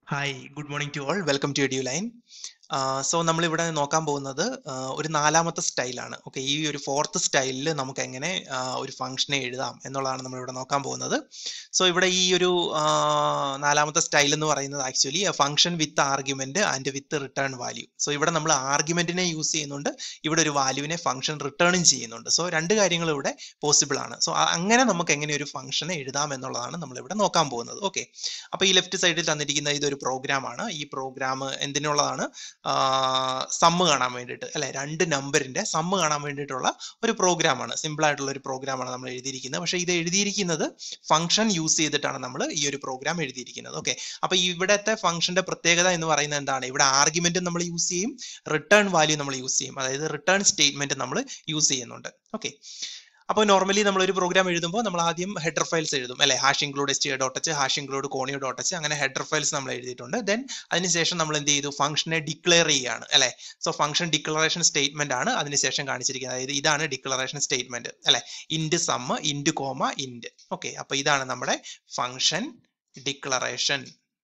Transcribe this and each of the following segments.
hi good morning to all welcome to eduline so നമ്മളിവിടെ നോക്കാൻ പോകുന്നത് ആഹ് ഒരു നാലാമത്തെ സ്റ്റൈലാണ് ഓക്കെ ഈ ഒരു ഫോർത്ത് സ്റ്റൈലിൽ നമുക്ക് എങ്ങനെ ആഹ് ഒരു ഫംഗ്ഷനെ എഴുതാം എന്നുള്ളതാണ് നമ്മളിവിടെ നോക്കാൻ പോകുന്നത് സോ ഇവിടെ ഈ ഒരു ആഹ് നാലാമത്തെ സ്റ്റൈൽ എന്ന് പറയുന്നത് actually function with argument and with return value so ഇവിടെ നമ്മൾ ആർഗ്യുമെന്റിനെ യൂസ് ചെയ്യുന്നുണ്ട് ഇവിടെ ഒരു വാല്യൂവിനെ ഫംഗ്ഷൻ റിട്ടേണും ചെയ്യുന്നുണ്ട് സോ രണ്ട് കാര്യങ്ങൾ ഇവിടെ പോസിബിൾ ആണ് സോ അങ്ങനെ നമുക്ക് എങ്ങനെ ഒരു ഫംഗ്ഷനെ എഴുതാം എന്നുള്ളതാണ് നമ്മൾ ഇവിടെ നോക്കാൻ പോകുന്നത് ഓക്കെ അപ്പൊ ഈ ലെഫ്റ്റ് സൈഡിൽ തന്നിരിക്കുന്ന ഇതൊരു പ്രോഗ്രാം ആണ് ഈ പ്രോഗ്രാം എന്തിനുള്ളതാണ് സമ്മ് കാണാൻ വേണ്ടിയിട്ട് അല്ലെ രണ്ട് നമ്പറിന്റെ സമ്മ് കാണാൻ വേണ്ടിയിട്ടുള്ള ഒരു പ്രോഗ്രാം ആണ് സിമ്പിൾ ആയിട്ടുള്ള ഒരു പ്രോഗ്രാം ആണ് നമ്മൾ എഴുതിയിരിക്കുന്നത് പക്ഷേ ഇത് എഴുതിയിരിക്കുന്നത് ഫംഗ്ഷൻ യൂസ് ചെയ്തിട്ടാണ് നമ്മൾ ഈ ഒരു പ്രോഗ്രാം എഴുതിയിരിക്കുന്നത് ഓക്കെ അപ്പൊ ഇവിടത്തെ ഫംഗ്ഷന്റെ പ്രത്യേകത എന്ന് പറയുന്നത് എന്താണ് ഇവിടെ ആർഗ്യുമെന്റ് നമ്മൾ യൂസ് ചെയ്യും റിട്ടേൺ വാല്യൂ നമ്മൾ യൂസ് ചെയ്യും അതായത് റിട്ടേൺ സ്റ്റേറ്റ്മെന്റ് നമ്മൾ യൂസ് ചെയ്യുന്നുണ്ട് ഓക്കെ അപ്പോൾ നോർമലി നമ്മൾ ഒരു പ്രോഗ്രാം എഴുതുമ്പോൾ നമ്മൾ ആദ്യം ഹെഡർ ഫയൽസ് എഴുതും അല്ലെ hash include S T dot H hash include conio dot H അങ്ങനെ ഹെഡർ ഫയൽസ് നമ്മൾ എഴുതിയിട്ടുണ്ട് ദെൻ അതിനുശേഷം നമ്മൾ എന്ത് ചെയ്തു ഫംഗ്ഷനെ ഡിക്ലെയർ ചെയ്യുകയാണ് അല്ലെ സോ ഫംഗ്ഷൻ ഡിക്ലറേഷൻ സ്റ്റേറ്റ്മെന്റ് ആണ് അതിനുശേഷം കാണിച്ചിരിക്കുന്നത് അതായത് ഇതാണ് ഡിക്ലറേഷൻ സ്റ്റേറ്റ്മെന്റ് അല്ലെ ഇൻഡ് സമ്മ് ഇൻഡ് കോമ ഇൻഡ് ഓക്കെ അപ്പൊ ഇതാണ് നമ്മുടെ ഫംഗ്ഷൻ ഡിക്ലറേഷൻ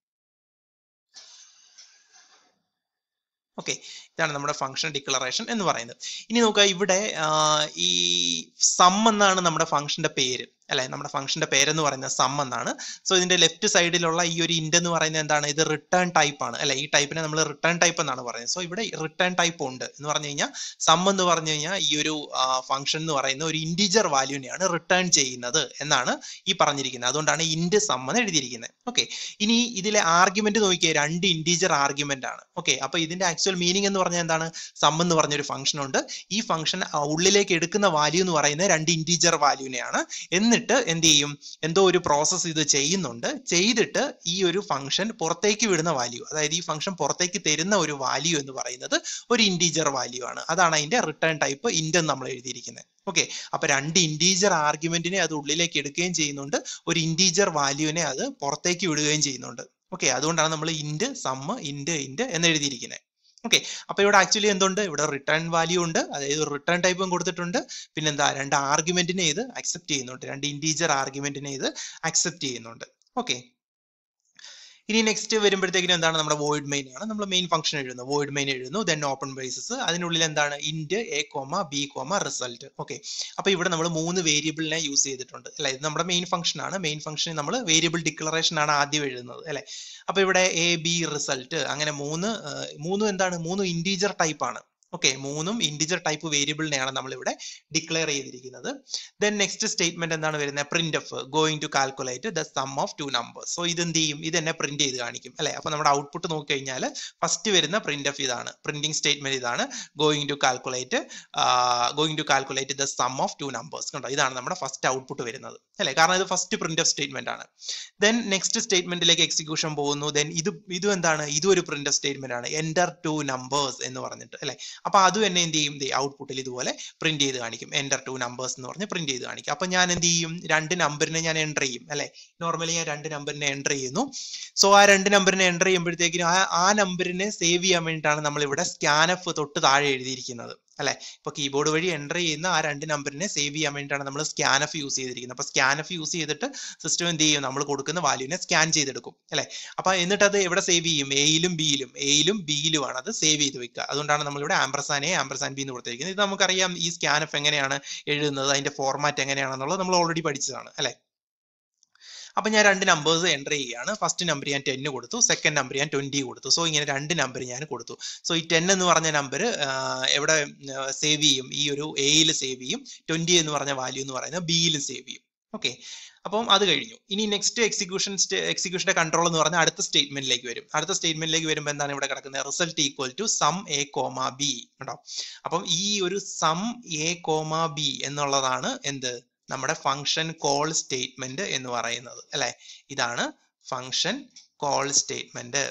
ഓക്കെ ഇതാണ് നമ്മുടെ ഫംഗ്ഷൻ ഡിക്ലറേഷൻ എന്ന് പറയുന്നത് ഇനി നോക്കുക ഇവിടെ ഈ സം എന്നാണ് നമ്മുടെ ഫംഗ്ഷന്റെ പേര് അല്ലെ നമ്മുടെ ഫംഗ്ഷന്റെ പേരെന്ന് പറയുന്നത് സം എന്നാണ് സോ ഇതിന്റെ ലെഫ്റ്റ് സൈഡിലുള്ള ഈ ഒരു ഇൻഡ് എന്ന് പറയുന്നത് എന്താണ് ഇത് റിട്ടേൺ ടൈപ്പ് ആണ് അല്ലെ ഈ ടൈപ്പിനെ നമ്മൾ റിട്ടേൺ ടൈപ്പ് എന്നാണ് പറയുന്നത് സോ ഇവിടെ റിട്ടേൺ ടൈപ്പ് ഉണ്ട് എന്ന് പറഞ്ഞു കഴിഞ്ഞാൽ സം എന്ന് പറഞ്ഞു കഴിഞ്ഞാൽ ഈ ഒരു ഫംഗ്ഷൻ എന്ന് പറയുന്ന ഒരു ഇൻഡിജർ വാല്യൂനെയാണ് റിട്ടേൺ ചെയ്യുന്നത് എന്നാണ് ഈ പറഞ്ഞിരിക്കുന്നത് അതുകൊണ്ടാണ് ഇൻഡ് സം എന്ന് എഴുതിയിരിക്കുന്നത് ഓക്കെ ഇനി ഇതിലെ ആർഗ്യുമെന്റ് നോക്കിയാൽ രണ്ട് ഇൻഡിജർ ആർഗ്യുമെന്റ് ആണ് ഓക്കെ അപ്പൊ ഇതിന്റെ ആക്ച്വൽ മീനിങ് എന്ന് പറഞ്ഞാൽ എന്താണ് സം എന്ന് പറഞ്ഞ ഒരു ഫംഗ്ഷൻ ഉണ്ട് ഈ ഫംഗ്ഷൻ ഉള്ളിലേക്ക് എടുക്കുന്ന വാല്യൂ എന്ന് പറയുന്നത് രണ്ട് ഇൻഡിജർ വാല്യൂനെയാണ് എന്നിട്ട് എന്ത് ചെയ്യും എന്തോ ഒരു പ്രോസസ്സ് ഇത് ചെയ്യുന്നുണ്ട് ചെയ്തിട്ട് ഈ ഒരു ഫംഗ്ഷൻ പുറത്തേക്ക് വിടുന്ന വാല്യൂ അതായത് ഈ ഫംഗ്ഷൻ പുറത്തേക്ക് തരുന്ന ഒരു വാല്യൂ എന്ന് പറയുന്നത് ഒരു ഇൻഡിജർ വാല്യൂ ആണ് അതാണ് അതിന്റെ റിട്ടേൺ ടൈപ്പ് ഇൻഡ് എന്ന് നമ്മൾ എഴുതിയിരിക്കുന്നത് ഓക്കെ അപ്പൊ രണ്ട് ഇൻഡീജർ ആർഗ്യുമെന്റിനെ അത് ഉള്ളിലേക്ക് എടുക്കുകയും ചെയ്യുന്നുണ്ട് ഒരു ഇൻഡീജർ വാല്യൂവിനെ അത് പുറത്തേക്ക് വിടുകയും ചെയ്യുന്നുണ്ട് ഓക്കെ അതുകൊണ്ടാണ് നമ്മൾ ഇൻഡ് സമ്മ് ഇൻഡ് ഇൻഡ് എന്ന് എഴുതിയിരിക്കുന്നത് ഓക്കെ അപ്പൊ ഇവിടെ ആക്ച്വലി എന്തുണ്ട് ഇവിടെ റിട്ടേൺ വാല്യൂ ഉണ്ട് അതായത് റിട്ടേൺ ടൈപ്പും കൊടുത്തിട്ടുണ്ട് പിന്നെന്താ രണ്ട് ആർഗ്യുമെന്റിനെ ഇത് അക്സെപ്റ്റ് ചെയ്യുന്നുണ്ട് രണ്ട് ഇൻഡീജർ ആർഗ്യുമെന്റിനെ ഇത് അക്സെപ്റ്റ് ചെയ്യുന്നുണ്ട് ഓക്കെ ഇനി നെക്സ്റ്റ് വരുമ്പോഴത്തേക്കിനും എന്താണ് നമ്മുടെ വോയിഡ് മെയിൻ ആണ് നമ്മൾ മെയിൻ ഫംഗ്ഷൻ എഴുതുന്നു വോയിഡ് മെയിൻ എഴുതുന്നു ദെൻ ഓപ്പൺ ബേസിസ് അതിനുള്ളിൽ എന്താണ് int A comma B comma result okay അപ്പൊ ഇവിടെ നമ്മൾ മൂന്ന് വേരിയബിളിനെ യൂസ് ചെയ്തിട്ടുണ്ട് അല്ലെ ഇത് നമ്മുടെ മെയിൻ ഫംഗ്ഷൻ ആണ് മെയിൻ ഫംഗ്ഷനിൽ നമ്മൾ വേരിയബിൾ ഡിക്ലറേഷൻ ആണ് ആദ്യം എഴുതുന്നത് അല്ലെ അപ്പൊ ഇവിടെ എ ബി റിസൾട്ട് അങ്ങനെ മൂന്ന് മൂന്നും എന്താണ് മൂന്നും ഇൻറ്റീജർ ടൈപ്പ് ആണ് ഓക്കെ മൂന്നും ഇൻറ്റിജർ ടൈപ്പ് വേരിയബിളിനെയാണ് നമ്മൾ ഇവിടെ ഡിക്ലെയർ ചെയ്തിരിക്കുന്നത് ദെൻ നെക്സ്റ്റ് സ്റ്റേറ്റ്മെന്റ് എന്താണ് വരുന്നത് print F going to calculate the sum of two numbers so ഇത് എന്ത് ചെയ്യും ഇത് എന്നെ പ്രിന്റ് ചെയ്ത് കാണിക്കും അല്ലെ അപ്പൊ നമ്മുടെ ഔട്ട്പുട്ട് നോക്കി കഴിഞ്ഞാൽ ഫസ്റ്റ് വരുന്ന പ്രിന്റ് എഫ് ഇതാണ് പ്രിന്റിംഗ് സ്റ്റേറ്റ്മെന്റ് ഇതാണ് going to calculate going to calculate the sum of two numbers കണ്ടോ ഇതാണ് നമ്മുടെ ഫസ്റ്റ് ഔട്ട്പുട്ട് വരുന്നത് അല്ലെ കാരണം ഇത് ഫസ്റ്റ് പ്രിന്റ് എഫ് സ്റ്റേറ്റ്മെന്റ് ആണ് ദെൻ നെക്സ്റ്റ് സ്റ്റേറ്റ്മെന്റിലേക്ക് എക്സിക്യൂഷൻ പോകുന്നു ദെൻ ഇത് ഇതും എന്താണ് ഇതും ഒരു പ്രിന്റ് എഫ് സ്റ്റേറ്റ്മെന്റ് ആണ് എന്റർ ടു നമ്പേഴ്സ് എന്ന് പറഞ്ഞിട്ട് അല്ലെ അപ്പൊ അത് തന്നെ എന്ത് ചെയ്യും ഔട്ട്പുട്ടിൽ ഇതുപോലെ പ്രിന്റ് ചെയ്ത് കാണിക്കും എന്റർ ടു നമ്പേഴ്സ് എന്ന് പറഞ്ഞ് പ്രിന്റ് ചെയ്ത് കാണിക്കും അപ്പൊ ഞാൻ എന്ത് ചെയ്യും രണ്ട് നമ്പറിനെ ഞാൻ എൻ്റർ ചെയ്യും അല്ലെ നോർമലി ഞാൻ രണ്ട് നമ്പറിനെ എൻ്റർ ചെയ്യുന്നു സോ ആ രണ്ട് നമ്പറിനെ എൻ്റർ ചെയ്യുമ്പോഴത്തേക്കും ആ ആ നമ്പറിനെ സേവ് ചെയ്യാൻ വേണ്ടിയിട്ടാണ് നമ്മൾ ഇവിടെ സ്കാനഫ് തൊട്ട് താഴെ എഴുതിയിരിക്കുന്നത് അല്ലെ ഇപ്പൊ കീബോർഡ് വഴി എൻ്റർ ചെയ്യുന്ന ആ രണ്ട് നമ്പറിനെ സേവ് ചെയ്യാൻ വേണ്ടിയിട്ടാണ് നമ്മൾ സ്കാനഫ് യൂസ് ചെയ്തിരിക്കുന്നത് അപ്പൊ സ്കാനഫ് യൂസ് ചെയ്തിട്ട് സിസ്റ്റം എന്ത് ചെയ്യും നമ്മൾ കൊടുക്കുന്ന വാല്യൂവിനെ സ്കാൻ ചെയ്തെടുക്കും അല്ലെ അപ്പൊ എന്നിട്ട് അത് എവിടെ സേവ് ചെയ്യും എയിലും ബിയിലും എയിലും ബിയിലും ആണ് അത് സേവ് ചെയ്ത് വെക്കുക അതുകൊണ്ടാണ് നമ്മൾ ഇവിടെ ആംബ്രസാൻ എ ആംബ്രസാൻ ബി എന്ന് കൊടുത്തിരിക്കുന്നത് ഇത് നമുക്കറിയാം ഈ സ്കാനഫ് എങ്ങനെയാണ് എഴുതുന്നത് അതിന്റെ ഫോർമാറ്റ് എങ്ങനെയാണെന്നുള്ളത് നമ്മൾ ഓൾറെഡി പഠിച്ചതാണ് അല്ലെ അപ്പൊ ഞാൻ രണ്ട് നമ്പേഴ്സ് എൻ്റർ ചെയ്യുകയാണ് ഫസ്റ്റ് നമ്പർ ഞാൻ ടെന്ന് കൊടുത്തു സെക്കൻഡ് നമ്പർ ഞാൻ ട്വന്റി കൊടുത്തു സോ ഇങ്ങനെ രണ്ട് നമ്പർ ഞാൻ കൊടുത്തു സോ ഈ ടെൻ എന്ന് പറഞ്ഞ നമ്പർ എവിടെ സേവ് ചെയ്യും ഈ ഒരു എയിൽ സേവ് ചെയ്യും ട്വന്റി എന്ന് പറഞ്ഞ വാല്യൂ എന്ന് പറയുന്നത് ബിയിൽ സേവ് ചെയ്യും ഓക്കെ അപ്പം അത് കഴിഞ്ഞു ഇനി നെക്സ്റ്റ് എക്സിക്യൂഷൻ എക്സിക്യൂഷന്റെ കൺട്രോൾ എന്ന് പറഞ്ഞാൽ അടുത്ത സ്റ്റേറ്റ്മെന്റിലേക്ക് വരും അടുത്ത സ്റ്റേറ്റ്മെന്റിലേക്ക് വരുമ്പോൾ എന്താണ് ഇവിടെ കിടക്കുന്നത് result equal to sum A comma B കേട്ടോ അപ്പം ഈ ഒരു സം എ കോമ ബി എന്നുള്ളതാണ് എന്ത് നമ്മുടെ ഫംഗ്ഷൻ കോൾ സ്റ്റേറ്റ്മെന്റ് എന്ന് പറയുന്നത് അല്ലെ ഇതാണ് function call statement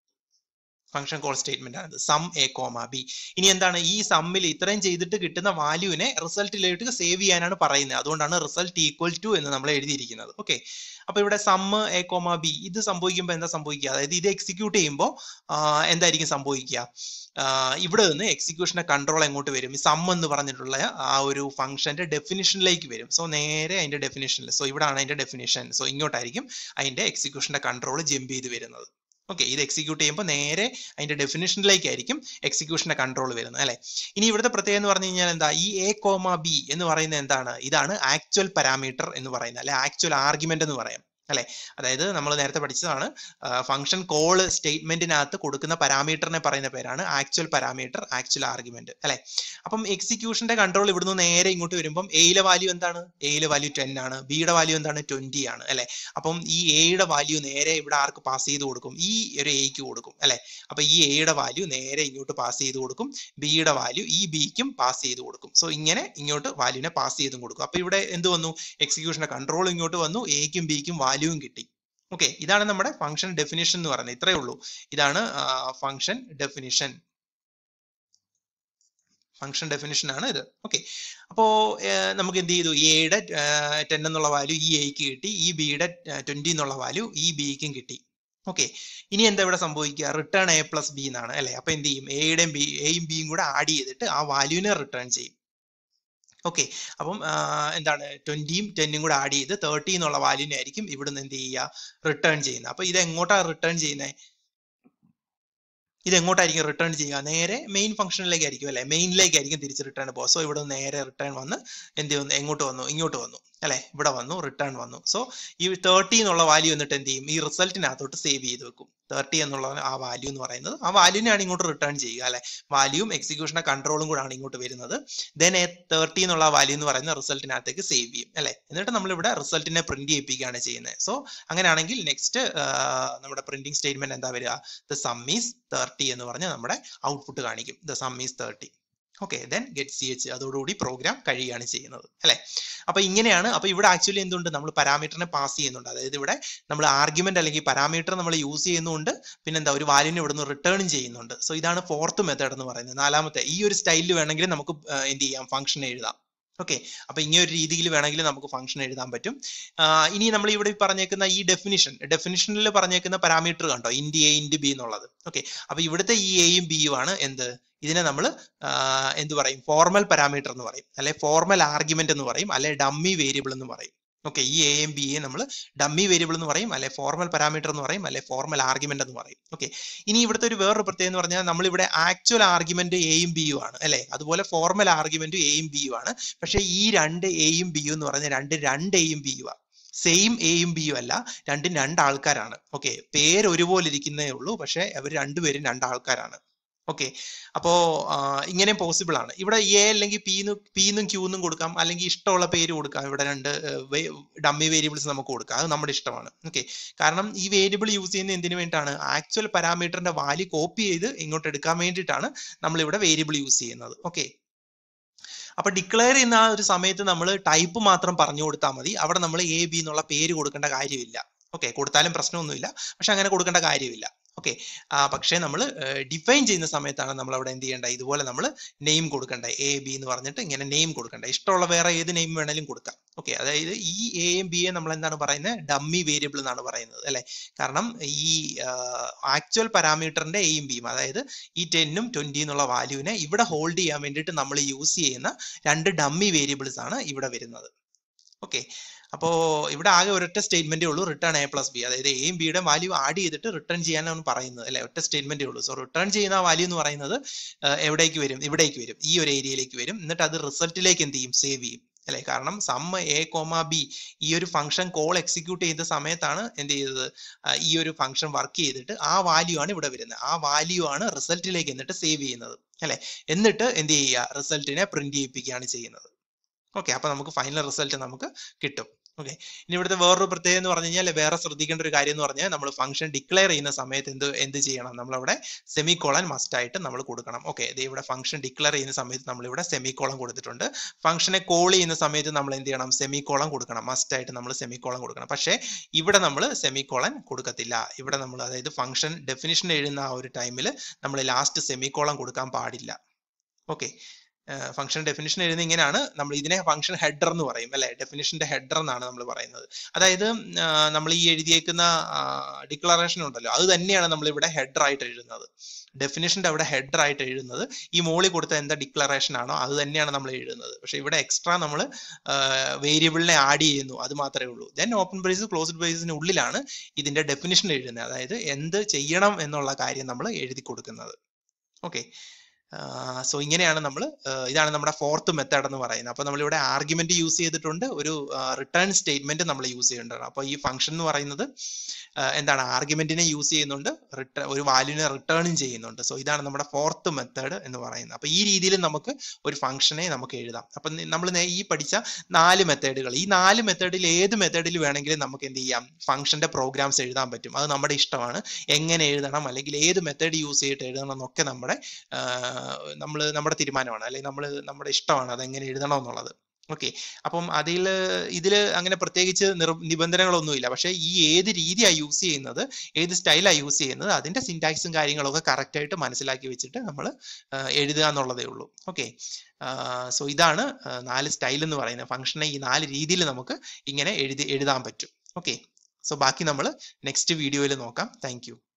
function call statement ആണ് സം എ കോമ ബി ഇനി എന്താണ് ഈ സമ്മിൽ ഇത്രയും ചെയ്തിട്ട് കിട്ടുന്ന വാല്യൂവിനെ റിസൾട്ടിലേക്ക് സേവ് ചെയ്യാനാണ് പറയുന്നത് അതുകൊണ്ടാണ് റിസൾട്ട് ഈക്വൽ ടു എന്ന് നമ്മൾ എഴുതിയിരിക്കുന്നത് ഓക്കെ അപ്പൊ ഇവിടെ സമ്മ് എ കോമ ബി ഇത് സംഭവിക്കുമ്പോൾ എന്താ സംഭവിക്കുക അതായത് ഇത് എക്സിക്യൂട്ട് ചെയ്യുമ്പോൾ എന്തായിരിക്കും സംഭവിക്കുക ഇവിടെ നിന്ന് എക്സിക്യൂഷന്റെ കൺട്രോൾ എങ്ങോട്ട് വരും ഈ സം എന്ന് പറഞ്ഞിട്ടുള്ള ആ ഒരു ഫംഗ്ഷന്റെ ഡെഫിനിഷനിലേക്ക് വരും സോ നേരെ അതിന്റെ ഡെഫിനിഷനിൽ സോ ഇവിടാണ് അതിന്റെ ഡെഫിനിഷൻ സോ ഇങ്ങോട്ടായിരിക്കും അതിന്റെ എക്സിക്യൂഷന്റെ കൺട്രോൾ ജമ്പ് ചെയ്ത് വരുന്നത് ഓക്കെ ഇത് എക്സിക്യൂട്ട് ചെയ്യുമ്പോൾ നേരെ അതിന്റെ ഡെഫിനിഷനിലേക്കായിരിക്കും എക്സിക്യൂഷന്റെ കൺട്രോൾ വരുന്നത് അല്ലെ ഇനി ഇവിടുത്തെ പ്രത്യേകത എന്ന് പറഞ്ഞു കഴിഞ്ഞാൽ എന്താ ഈ എ കോമ ബി എന്ന് പറയുന്നത് എന്താണ് ഇതാണ് ആക്ച്വൽ പാരാമീറ്റർ എന്ന് പറയുന്നത് അല്ലെ ആക്ച്വൽ ആർഗ്യുമെന്റ് എന്ന് പറയാം അല്ലെ അതായത് നമ്മൾ നേരത്തെ പഠിച്ചതാണ് ഫംഗ്ഷൻ കോൾ സ്റ്റേറ്റ്മെന്റിനകത്ത് കൊടുക്കുന്ന പാരാമീറ്ററിനെ പറയുന്ന പേരാണ് ആക്ച്വൽ പാരാമീറ്റർ ആക്ച്വൽ ആർഗ്യുമെന്റ് അല്ലെ അപ്പം എക്സിക്യൂഷന്റെ കൺട്രോൾ ഇവിടുന്ന് നേരെ ഇങ്ങോട്ട് വരുമ്പം എയിലെ വാല്യൂ എന്താണ് എയിലെ വാല്യൂ ടെൻ ആണ് ബിയുടെ വാല്യൂ എന്താണ് ട്വന്റി ആണ് അല്ലെ അപ്പം ഈ എയുടെ വാല്യൂ നേരെ ഇവിടെ ആർക്ക് പാസ് ചെയ്ത് കൊടുക്കും ഈ ഒരു എയ്ക്ക് കൊടുക്കും അല്ലെ അപ്പൊ ഈ എയുടെ വാല്യൂ നേരെ ഇങ്ങോട്ട് പാസ് ചെയ്ത് കൊടുക്കും ബിയുടെ വാല്യൂ ഈ ബിക്കും പാസ് ചെയ്ത് കൊടുക്കും സോ ഇങ്ങനെ ഇങ്ങോട്ട് വാല്യൂനെ പാസ് ചെയ്തും കൊടുക്കും അപ്പൊ ഇവിടെ എന്ത് വന്നു എക്സിക്യൂഷന്റെ കൺട്രോൾ ഇങ്ങോട്ട് വന്നു എയ്ക്കും ബിക്കും വാല്യൂവും കിട്ടി ഓക്കെ ഇതാണ് നമ്മുടെ ഫംഗ്ഷൻ ഡെഫിനിഷൻ എന്ന് പറയുന്നത് ഇത്രയേ ഉള്ളൂ ഇതാണ് ഫംഗ്ഷൻ ഡെഫിനിഷൻ ഫംഗ്ഷൻ ഡെഫിനിഷൻ ആണ് ഇത് ഓക്കെ അപ്പോ നമുക്ക് എന്ത് ചെയ്തു എയുടെ ടെൻ എന്നുള്ള വാല്യൂ ഈ എക്ക് കിട്ടി ഈ ബിയുടെ ട്വന്റി എന്നുള്ള വാല്യൂ ഈ ബിക്കും കിട്ടി ഓക്കെ ഇനി എന്താ ഇവിടെ സംഭവിക്കുക റിട്ടേൺ എ പ്ലസ് ബി എന്നാണ് അല്ലെ അപ്പൊ എന്ത് ചെയ്യും എയുടെയും ബി എയും ബിയും കൂടെ ആഡ് ചെയ്തിട്ട് ആ വാല്യൂവിനെ റിട്ടേൺ ചെയ്യും ഓക്കെ അപ്പം എന്താണ് ട്വന്റിയും ടെന്നും കൂടെ ആഡ് ചെയ്ത് തേർട്ടി എന്നുള്ള വാല്യൂനെ ആയിരിക്കും ഇവിടുന്ന് എന്ത് ചെയ്യുക റിട്ടേൺ ചെയ്യുന്നത് അപ്പൊ ഇത് എങ്ങോട്ടാണ് റിട്ടേൺ ചെയ്യുന്നത് ഇത് എങ്ങോട്ടായിരിക്കും റിട്ടേൺ ചെയ്യുക നേരെ മെയിൻ ഫംഗ്ഷനിലേക്ക് ആയിരിക്കും അല്ലെ മെയിനിലേക്കായിരിക്കും തിരിച്ച് റിട്ടേൺ പോകുക സോ ഇവിടെ നേരെ റിട്ടേൺ വന്ന് എന്ത് ചെയ്യുന്നു എങ്ങോട്ട് വന്നു ഇങ്ങോട്ട് വന്നു അല്ലെ ഇവിടെ വന്നു റിട്ടേൺ വന്നു സോ ഈ തേർട്ടി എന്നുള്ള വാല്യൂ എന്നിട്ട് എന്ത് ചെയ്യും ഈ റിസൾട്ടിനകത്തോട്ട് സേവ് ചെയ്ത് വെക്കും തേർട്ടി എന്നുള്ള ആ വാല്യൂ എന്ന് പറയുന്നത് ആ വാല്യൂവിനെയാണ് ഇങ്ങോട്ട് റിട്ടേൺ ചെയ്യുക അല്ലെ വാല്യൂവും എക്സിക്യൂഷന്റെ കൺട്രോളും കൂടാണ് ഇങ്ങോട്ട് വരുന്നത് ദെൻ എ തേർട്ടി എന്നുള്ള വാല്യൂ എന്ന് പറയുന്ന റിസൾട്ടിനകത്തേക്ക് സേവ് ചെയ്യും അല്ലെ എന്നിട്ട് നമ്മൾ ഇവിടെ റിസൾട്ടിനെ പ്രിന്റ് ചെയ്യിപ്പിക്കുകയാണ് ചെയ്യുന്നത് സോ അങ്ങനെയാണെങ്കിൽ നെക്സ്റ്റ് നമ്മുടെ പ്രിന്റിംഗ് സ്റ്റേറ്റ്മെന്റ് എന്താ വരിക ദ സം ഈസ് തേർട്ടി എന്ന് പറഞ്ഞ് നമ്മുടെ ഔട്ട്പുട്ട് കാണിക്കും the sum is thirty okay then get C H അതോടുകൂടി പ്രോഗ്രാം കഴിയുകയാണ് ചെയ്യുന്നത് അല്ലെ അപ്പൊ ഇങ്ങനെയാണ് അപ്പൊ ഇവിടെ ആക്ച്വലി എന്തുണ്ട് നമ്മൾ പാരാമീറ്ററിനെ പാസ് ചെയ്യുന്നുണ്ട് അതായത് ഇവിടെ നമ്മൾ ആർഗ്യുമെന്റ് അല്ലെങ്കിൽ പാരാമീറ്റർ നമ്മൾ യൂസ് ചെയ്യുന്നുണ്ട് പിന്നെ എന്താ ഒരു വാല്യൂനെ ഇവിടുന്ന് റിട്ടേൺ ചെയ്യുന്നുണ്ട് സോ ഇതാണ് ഫോർത്ത് മെത്തേഡ് എന്ന് പറയുന്നത് നാലാമത്തെ ഈ ഒരു സ്റ്റൈലിൽ വേണമെങ്കിൽ നമുക്ക് എന്ത് ചെയ്യാം ഫംഗ്ഷൻ എഴുതാം ഓക്കെ അപ്പൊ ഇങ്ങനെ ഒരു രീതിയിൽ വേണമെങ്കിൽ നമുക്ക് ഫംഗ്ഷൻ എഴുതാൻ പറ്റും ഇനി നമ്മൾ ഇവിടെ പറഞ്ഞേക്കുന്ന ഈ ഡെഫിനിഷൻ ഡെഫിനിഷനിൽ പറഞ്ഞേക്കുന്ന പാരാമീറ്റർ കണ്ടോ ഇൻഡ് എ ഇൻഡ് ബി എന്നുള്ളത് ഓക്കെ അപ്പൊ ഇവിടുത്തെ ഈ എയും ബിയും ആണ് എന്ത് ഇതിനെ നമ്മൾ എന്ത് പറയും ഫോർമൽ പാരാമീറ്റർ എന്ന് പറയും അല്ലെ ഫോർമൽ ആർഗ്യുമെന്റ് എന്ന് പറയും അല്ലെ ഡമ്മി വേരിയബിൾ എന്ന് പറയും ഓക്കെ ഈ എ എം ബി എ നമ്മൾ ഡമ്മി വേരിയബിൾ എന്ന് പറയും അല്ലെ ഫോർമൽ പാരാമീറ്റർ എന്ന് പറയും അല്ലെ ഫോർമൽ ആർഗ്യുമെന്റ് എന്ന് പറയും ഓക്കെ ഇനി ഇവിടുത്തെ ഒരു വേറൊരു പ്രത്യേകത എന്ന് പറഞ്ഞാൽ നമ്മൾ ഇവിടെ ആക്ച്വൽ ആർഗ്യുമെന്റ് എയും ബിയും ആണ് അല്ലെ അതുപോലെ ഫോർമൽ ആർഗ്യുമെന്റ് എയും ബിയും ആണ് പക്ഷേ ഈ രണ്ട് എയും ബിയും എന്ന് പറഞ്ഞ രണ്ട് രണ്ട് എയും ബിയും ആണ് സെയിം എയും ബിയും അല്ല രണ്ടും രണ്ട് ആൾക്കാരാണ് ഓക്കെ പേര് ഒരുപോലെ ഇരിക്കുന്നേ ഉള്ളൂ പക്ഷെ അവർ രണ്ടുപേരും രണ്ട് ആൾക്കാരാണ് ഓക്കെ അപ്പോ ഇങ്ങനെ പോസിബിൾ ആണ് ഇവിടെ എ അല്ലെങ്കിൽ പി പിന്നും ക്യൂന്നും കൊടുക്കാം അല്ലെങ്കിൽ ഇഷ്ടമുള്ള പേര് കൊടുക്കാം ഇവിടെ രണ്ട് ഡമ്മി വേരിയബിൾസ് നമുക്ക് കൊടുക്കാം അത് നമ്മുടെ ഇഷ്ടമാണ് ഓക്കെ കാരണം ഈ വേരിയബിൾ യൂസ് ചെയ്യുന്ന എന്തിനു വേണ്ടിയിട്ടാണ് ആക്ച്വൽ പാരാമീറ്ററിന്റെ വാല്യൂ കോപ്പി ചെയ്ത് ഇങ്ങോട്ട് എടുക്കാൻ വേണ്ടിയിട്ടാണ് നമ്മൾ ഇവിടെ വേരിയബിൾ യൂസ് ചെയ്യുന്നത് ഓക്കെ അപ്പൊ ഡിക്ലെയർ ചെയ്യുന്ന ആ ഒരു സമയത്ത് നമ്മൾ ടൈപ്പ് മാത്രം പറഞ്ഞു കൊടുത്താൽ മതി അവിടെ നമ്മൾ എ ബി എന്നുള്ള പേര് കൊടുക്കേണ്ട കാര്യമില്ല ഓക്കെ കൊടുത്താലും പ്രശ്നമൊന്നുമില്ല പക്ഷെ അങ്ങനെ കൊടുക്കേണ്ട കാര്യമില്ല ഓക്കെ പക്ഷേ നമ്മൾ ഡിഫൈൻ ചെയ്യുന്ന സമയത്താണ് നമ്മൾ അവിടെ എന്ത് ചെയ്യേണ്ടത് ഇതുപോലെ നമ്മൾ നെയിം കൊടുക്കേണ്ടത് എ ബി എന്ന് പറഞ്ഞിട്ട് ഇങ്ങനെ നെയിം കൊടുക്കേണ്ടത് ഇഷ്ടമുള്ള വേറെ ഏത് നെയിം വേണേലും കൊടുക്കാം ഓക്കെ അതായത് ഈ എയും ബിയെ നമ്മൾ എന്താണ് പറയുന്നത് ഡമ്മി വേരിയബിൾ എന്നാണ് പറയുന്നത് അല്ലെ കാരണം ഈ ആക്ച്വൽ പാരാമീറ്ററിന്റെ എയും ബിയും അതായത് ഈ ടെന്നും ട്വന്റി എന്നുള്ള വാല്യൂവിനെ ഇവിടെ ഹോൾഡ് ചെയ്യാൻ വേണ്ടിയിട്ട് നമ്മൾ യൂസ് ചെയ്യുന്ന രണ്ട് ഡമ്മി വേരിയബിൾസ് ആണ് ഇവിടെ വരുന്നത് ഓക്കെ അപ്പോ ഇവിടെ ആകെ ഒരൊറ്റ സ്റ്റേറ്റ്മെന്റേ ഉള്ളൂ റിട്ടേൺ എ പ്ലസ് ബി അതായത് എയും ബിയുടെ വാല്യൂ ആഡ് ചെയ്തിട്ട് റിട്ടേൺ ചെയ്യാനാണ് പറയുന്നത് അല്ലെ ഒറ്റ സ്റ്റേറ്റ്മെന്റേ ഉള്ളൂ സോ റിട്ടേൺ ചെയ്യുന്ന വാല്യൂ എന്ന് പറയുന്നത് എവിടേക്ക് വരും ഇവിടേക്ക് വരും ഈ ഒരു ഏരിയയിലേക്ക് വരും എന്നിട്ട് അത് റിസൾട്ടിലേക്ക് എന്ത് ചെയ്യും സേവ് ചെയ്യും അല്ലെ കാരണം സം എ കോമ ബി ഈ ഒരു ഫംഗ്ഷൻ കോൾ എക്സിക്യൂട്ട് ചെയ്ത സമയത്താണ് എന്ത് ചെയ്തത് ഈ ഒരു ഫംഗ്ഷൻ വർക്ക് ചെയ്തിട്ട് ആ വാല്യൂ ആണ് ഇവിടെ വരുന്നത് ആ വാല്യൂ ആണ് റിസൾട്ടിലേക്ക് എന്നിട്ട് സേവ് ചെയ്യുന്നത് അല്ലെ എന്നിട്ട് എന്ത് ചെയ്യുക റിസൾട്ടിനെ പ്രിന്റ് ചെയ്യിപ്പിക്കുകയാണ് ചെയ്യുന്നത് ഓക്കെ അപ്പൊ നമുക്ക് ഫൈനൽ റിസൾട്ട് നമുക്ക് കിട്ടും ഓക്കെ ഇനി ഇവിടുത്തെ വേറൊരു പ്രത്യേകത എന്ന് പറഞ്ഞു കഴിഞ്ഞാൽ വേറെ ശ്രദ്ധിക്കേണ്ട ഒരു കാര്യം എന്ന് പറഞ്ഞാൽ നമ്മൾ ഫംഗ്ഷൻ ഡിക്ലെയർ ചെയ്യുന്ന സമയത്ത് എന്ത് എന്ത് ചെയ്യണം നമ്മളവിടെ സെമി കോളൻ മസ്റ്റ് ആയിട്ട് നമ്മൾ കൊടുക്കണം ഓക്കെ ഇത് ഇവിടെ ഫംഗ്ഷൻ ഡിക്ലെയർ ചെയ്യുന്ന സമയത്ത് നമ്മൾ ഇവിടെ സെമി കോളം കൊടുത്തിട്ടുണ്ട് ഫംഗ്ഷനെ കോൾ ചെയ്യുന്ന സമയത്ത് നമ്മൾ എന്ത് ചെയ്യണം സെമി കോളം കൊടുക്കണം മസ്റ്റ് ആയിട്ട് നമ്മൾ സെമി കോളം കൊടുക്കണം പക്ഷേ ഇവിടെ നമ്മൾ സെമി കോളൻ കൊടുക്കത്തില്ല ഇവിടെ നമ്മൾ അതായത് ഫംഗ്ഷൻ ഡെഫിനിഷൻ എഴുതുന്ന ആ ഒരു ടൈമിൽ നമ്മൾ ലാസ്റ്റ് സെമി കോളം കൊടുക്കാൻ പാടില്ല ഓക്കെ ഫംഗ്ഷൻ ഡെഫിനിഷൻ എഴുതുന്ന ഇങ്ങനെയാണ് നമ്മൾ ഇതിനെ ഫംഗ്ഷൻ ഹെഡർ എന്ന് പറയും അല്ലെ ഡെഫിനിഷന്റെ ഹെഡർ എന്നാണ് നമ്മൾ പറയുന്നത് അതായത് നമ്മൾ ഈ എഴുതിയേക്കുന്ന ഡിക്ലറേഷൻ ഉണ്ടല്ലോ അത് തന്നെയാണ് നമ്മൾ ഇവിടെ ഹെഡർ ആയിട്ട് എഴുതുന്നത് ഡെഫിനിഷന്റെ അവിടെ ഹെഡർ ആയിട്ട് എഴുതുന്നത് ഈ മോളിൽ കൊടുത്ത എന്താ ഡിക്ലറേഷൻ ആണോ അത് തന്നെയാണ് നമ്മൾ എഴുതുന്നത് പക്ഷെ ഇവിടെ എക്സ്ട്രാ നമ്മൾ വേരിയബിളിനെ ആഡ് ചെയ്യുന്നു അത് മാത്രമേ ഉള്ളൂ ദെൻ ഓപ്പൺ ബ്രേസ് ക്ലോസ്ഡ് ബ്രേസിന് ഉള്ളിലാണ് ഇതിന്റെ ഡെഫിനിഷൻ എഴുതുന്നത് അതായത് എന്ത് ചെയ്യണം എന്നുള്ള കാര്യം നമ്മൾ എഴുതി കൊടുക്കുന്നത് ഓക്കെ സോ ഇങ്ങനെയാണ് നമ്മൾ ഇതാണ് നമ്മുടെ ഫോർത്ത് മെത്തേഡ് എന്ന് പറയുന്നത് അപ്പോൾ നമ്മളിവിടെ ആർഗ്യുമെന്റ് യൂസ് ചെയ്തിട്ടുണ്ട് ഒരു റിട്ടേൺ സ്റ്റേറ്റ്മെന്റ് നമ്മൾ യൂസ് ചെയ്യേണ്ടതാണ് അപ്പോൾ ഈ ഫംഗ്ഷൻ എന്ന് പറയുന്നത് എന്താണ് ആർഗ്യുമെന്റിനെ യൂസ് ചെയ്യുന്നുണ്ട് റിട്ടേൺ ഒരു വാല്യൂവിനെ റിട്ടേണും ചെയ്യുന്നുണ്ട് സോ ഇതാണ് നമ്മുടെ ഫോർത്ത് മെത്തേഡ് എന്ന് പറയുന്നത് അപ്പോൾ ഈ രീതിയിൽ നമുക്ക് ഒരു ഫംഗ്ഷനെ നമുക്ക് എഴുതാം അപ്പം നമ്മൾ ഈ പഠിച്ച നാല് മെത്തേഡുകൾ ഈ നാല് മെത്തേഡിൽ ഏത് മെത്തേഡിൽ വേണമെങ്കിലും നമുക്ക് എന്ത് ചെയ്യാം ഫംഗ്ഷന്റെ പ്രോഗ്രാംസ് എഴുതാൻ പറ്റും അത് നമ്മുടെ ഇഷ്ടമാണ് എങ്ങനെ എഴുതണം അല്ലെങ്കിൽ ഏത് മെത്തേഡ് യൂസ് ചെയ്തിട്ട് എഴുതണം എന്നൊക്കെ നമ്മുടെ നമ്മൾ നമ്മുടെ തീരുമാനമാണ് അല്ലെങ്കിൽ നമ്മൾ നമ്മുടെ ഇഷ്ടമാണ് അത് എങ്ങനെ എഴുതണം എന്നുള്ളത് ഓക്കെ അപ്പം അതിൽ ഇതിൽ അങ്ങനെ പ്രത്യേകിച്ച് നിർ നിബന്ധനകളൊന്നുമില്ല പക്ഷേ ഈ ഏത് രീതിയാണ് യൂസ് ചെയ്യുന്നത് ഏത് സ്റ്റൈലാണ് യൂസ് ചെയ്യുന്നത് അതിന്റെ സിൻടാക്സും കാര്യങ്ങളൊക്കെ കറക്റ്റ് ആയിട്ട് മനസ്സിലാക്കി വെച്ചിട്ട് നമ്മൾ എഴുതുക എന്നുള്ളതേ ഉള്ളൂ ഓക്കെ സോ ഇതാണ് നാല് സ്റ്റൈൽ എന്ന് പറയുന്നത് ഫംഗ്ഷനെ ഈ നാല് രീതിയിൽ നമുക്ക് ഇങ്ങനെ എഴുതി എഴുതാൻ പറ്റും ഓക്കെ സോ ബാക്കി നമ്മൾ നെക്സ്റ്റ് വീഡിയോയിൽ നോക്കാം താങ്ക്